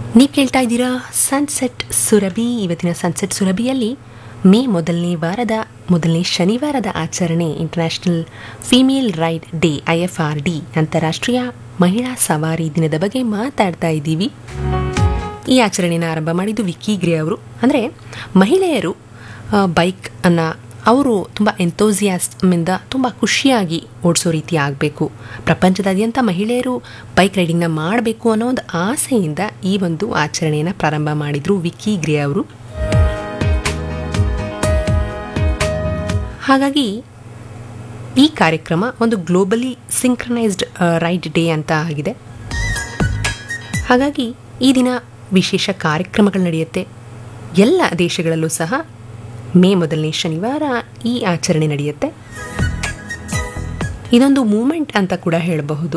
ನೀವು ಕೇಳ್ತಾ ಇದ್ದೀರಾ ಸನ್ಸೆಟ್ ಸುರಭಿ ಇವತ್ತಿನ ಸನ್ಸೆಟ್ ಸುರಭಿಯಲ್ಲಿ ಮೇ ಮೊದಲನೇ ವಾರದ ಮೊದಲನೇ ಶನಿವಾರದ ಆಚರಣೆ international female ride day I F R D ಅಂತಾರಾಷ್ಟ್ರೀಯ ಮಹಿಳಾ ಸವಾರಿ ದಿನದ ಬಗ್ಗೆ ಮಾತಾಡ್ತಾ ಇದ್ದೀವಿ ಈ ಆಚರಣೆನ ಆರಂಭ ಮಾಡಿದ್ದು ವಿಕ್ಕಿ ಗ್ರೇ ಅವರು ಅಂದರೆ ಮಹಿಳೆಯರು ಬೈಕ್ ಅನ್ನು ಅವರು ತುಂಬ ಎಂತೋಸಿಯಾಸ್ಮಿಂದ ತುಂಬ ಖುಷಿಯಾಗಿ ಓಡಿಸೋ ರೀತಿ ಆಗಬೇಕು ಪ್ರಪಂಚದಾದ್ಯಂತ ಮಹಿಳೆಯರು ಬೈಕ್ ರೈಡಿಂಗ್ನ ಮಾಡಬೇಕು ಅನ್ನೋ ಒಂದು ಆಸೆಯಿಂದ ಈ ಒಂದು ಆಚರಣೆಯನ್ನು ಪ್ರಾರಂಭ ಮಾಡಿದರು ವಿಕ್ಕಿ ಗ್ರೇ ಅವರು ಹಾಗಾಗಿ ಈ ಕಾರ್ಯಕ್ರಮ ಒಂದು ಗ್ಲೋಬಲಿ ಸಿಂಕ್ರನೈಸ್ಡ್ ರೈಡ್ ಡೇ ಅಂತ ಆಗಿದೆ ಹಾಗಾಗಿ ಈ ದಿನ ವಿಶೇಷ ಕಾರ್ಯಕ್ರಮಗಳು ನಡೆಯುತ್ತೆ ಎಲ್ಲ ದೇಶಗಳಲ್ಲೂ ಸಹ ಮೇ ಮೊದಲನೇ ಶನಿವಾರ ಈ ಆಚರಣೆ ನಡೆಯುತ್ತೆ ಇದೊಂದು ಮೂಮೆಂಟ್ ಅಂತ ಕೂಡ ಹೇಳಬಹುದು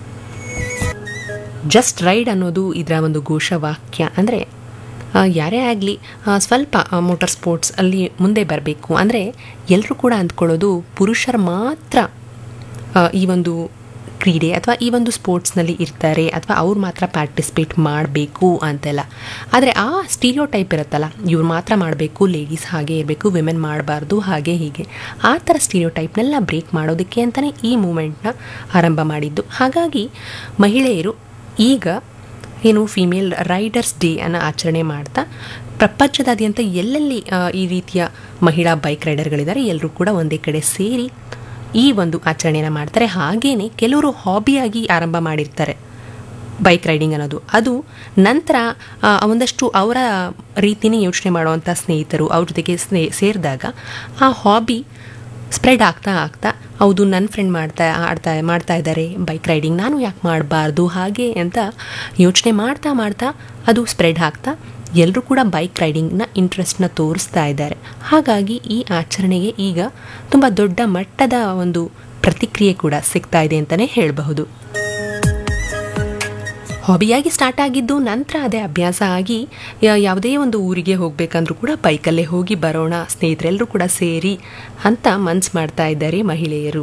ಜಸ್ಟ್ ರೈಡ್ ಅನ್ನೋದು ಇದರ ಒಂದು ಘೋಷವಾಕ್ಯ ಅಂದರೆ ಯಾರೇ ಆಗಲಿ ಸ್ವಲ್ಪ ಮೋಟಾರ್ ಸ್ಪೋರ್ಟ್ಸ್ ಅಲ್ಲಿ ಮುಂದೆ ಬರಬೇಕು ಅಂದರೆ ಎಲ್ಲರೂ ಕೂಡ ಅಂದ್ಕೊಳ್ಳೋದು ಪುರುಷರು ಮಾತ್ರ ಆ, ಈ ಒಂದು ಕ್ರೀಡೆ ಅಥವಾ ಈ ಒಂದು ಸ್ಪೋರ್ಟ್ಸ್ನಲ್ಲಿ ಇರ್ತಾರೆ ಅಥವಾ ಅವ್ರು ಮಾತ್ರ ಪಾರ್ಟಿಸಿಪೇಟ್ ಮಾಡಬೇಕು ಅಂತೆಲ್ಲ ಆದರೆ ಆ ಸ್ಟೀರಿಯೋ ಟೈಪ್ ಇರುತ್ತಲ್ಲ ಇವ್ರು ಮಾತ್ರ ಮಾಡಬೇಕು ಲೇಡೀಸ್ ಹಾಗೆ ಇರಬೇಕು ವಿಮೆನ್ ಮಾಡಬಾರ್ದು ಹಾಗೆ ಹೀಗೆ ಆ ಥರ ಸ್ಟೀರಿಯೋ ಟೈಪ್ನೆಲ್ಲ ಬ್ರೇಕ್ ಮಾಡೋದಕ್ಕೆ ಅಂತಲೇ ಈ ಮೂಮೆಂಟ್ನ ಆರಂಭ ಮಾಡಿದ್ದು ಹಾಗಾಗಿ ಮಹಿಳೆಯರು ಈಗ ಏನು ಫಿಮೇಲ್ ರೈಡರ್ಸ್ ಡೇ ಅನ್ನು ಆಚರಣೆ ಮಾಡ್ತಾ ಪ್ರಪಂಚದಾದ್ಯಂತ ಎಲ್ಲೆಲ್ಲಿ ಆ, ಈ ರೀತಿಯ ಮಹಿಳಾ ಬೈಕ್ ರೈಡರ್ಗಳಿದ್ದಾರೆ ಎಲ್ಲರೂ ಕೂಡ ಒಂದೇ ಕಡೆ ಸೇರಿ ಈ ಒಂದು ಆಚರಣೆಯನ್ನು ಮಾಡ್ತಾರೆ ಹಾಗೇನೆ ಕೆಲವರು ಹಾಬಿಯಾಗಿ ಆರಂಭ ಮಾಡಿರ್ತಾರೆ ಬೈಕ್ ರೈಡಿಂಗ್ ಅನ್ನೋದು ಅದು ನಂತರ ಆ, ಒಂದಷ್ಟು ಅವರ ರೀತಿನೇ ಯೋಚನೆ ಮಾಡುವಂಥ ಸ್ನೇಹಿತರು ಅವ್ರ ಜೊತೆಗೆ ಸ್ನೇ ಸೇರಿದಾಗ ಆ ಹಾಬಿ ಸ್ಪ್ರೆಡ್ ಆಗ್ತಾ ಆಗ್ತಾ ಹೌದು ನನ್ನ ಫ್ರೆಂಡ್ ಮಾಡ್ತಾ ಆಡ್ತಾ ಮಾಡ್ತಾ ಇದ್ದಾರೆ ಬೈಕ್ ರೈಡಿಂಗ್ ನಾನು ಯಾಕೆ ಮಾಡಬಾರ್ದು ಹಾಗೆ ಅಂತ ಯೋಚನೆ ಮಾಡ್ತಾ ಮಾಡ್ತಾ ಅದು ಸ್ಪ್ರೆಡ್ ಆಗ್ತಾ ಎಲ್ಲರೂ ಕೂಡ ಬೈಕ್ ರೈಡಿಂಗ್ನ ಇಂಟ್ರೆಸ್ಟ್ನ ತೋರಿಸ್ತಾ ಇದ್ದಾರೆ ಹಾಗಾಗಿ ಈ ಆಚರಣೆಗೆ ಈಗ ತುಂಬ ದೊಡ್ಡ ಮಟ್ಟದ ಒಂದು ಪ್ರತಿಕ್ರಿಯೆ ಕೂಡ ಸಿಗ್ತಾ ಇದೆ ಅಂತಲೇ ಹೇಳಬಹುದು ಹಾಬಿಯಾಗಿ ಸ್ಟಾರ್ಟ್ ಆಗಿದ್ದು ನಂತರ ಅದೇ ಅಭ್ಯಾಸ ಆಗಿ ಯಾ- ಯಾವುದೇ ಒಂದು ಊರಿಗೆ ಹೋಗಬೇಕಂದ್ರೂ ಕೂಡ ಬೈಕಲ್ಲೇ ಹೋಗಿ ಬರೋಣ ಸ್ನೇಹಿತರೆಲ್ಲರೂ ಕೂಡ ಸೇರಿ ಅಂತ ಮನ್ಸು ಮಾಡ್ತಾ ಇದ್ದಾರೆ ಮಹಿಳೆಯರು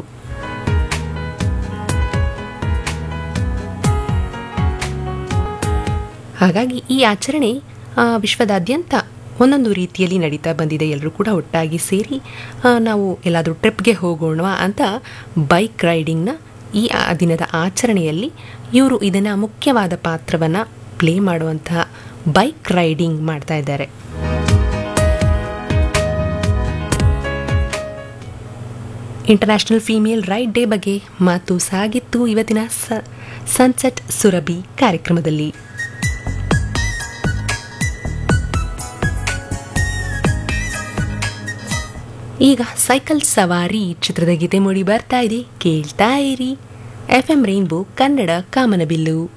ಹಾಗಾಗಿ ಈ ಆಚರಣೆ ಆ, ವಿಶ್ವದಾದ್ಯಂತ ಒಂದೊಂದು ರೀತಿಯಲ್ಲಿ ನಡೀತಾ ಬಂದಿದೆ ಎಲ್ಲರೂ ಕೂಡ ಒಟ್ಟಾಗಿ ಸೇರಿ ಆ, ನಾವು ಎಲ್ಲಾದರೂ ಟ್ರಿಪ್ಗೆ ಹೋಗೋಣ ಅಂತ ಬೈಕ್ ರೈಡಿಂಗ್ನ ಈ ಆ ದಿನದ ಆಚರಣೆಯಲ್ಲಿ ಇವರು ಇದನ್ನು ಮುಖ್ಯವಾದ ಪಾತ್ರವನ್ನು ಪ್ಲೇ ಮಾಡುವಂತಹ ಬೈಕ್ ರೈಡಿಂಗ್ ಮಾಡ್ತಾ ಇದ್ದಾರೆ ಇಂಟರ್ನ್ಯಾಷನಲ್ ಫೀಮೇಲ್ ರೈಡ್ ಡೇ ಬಗ್ಗೆ ಮಾತು ಸಾಗಿತ್ತು ಇವತ್ತಿನ ಸ ಸನ್ಸೆಟ್ ಸುರಭಿ ಕಾರ್ಯಕ್ರಮದಲ್ಲಿ ಈಗ ಸೈಕಲ್ ಸವಾರಿ ಚಿತ್ರದ ಗೀತೆ ಮೂಡಿ ಬರ್ತಾ ಇದೆ ಕೇಳ್ತಾ ಇರಿ ಎಫ್ ಎಂ ರೈನ್ಬೋ ಕನ್ನಡ ಕಾಮನಬಿಲ್ಲು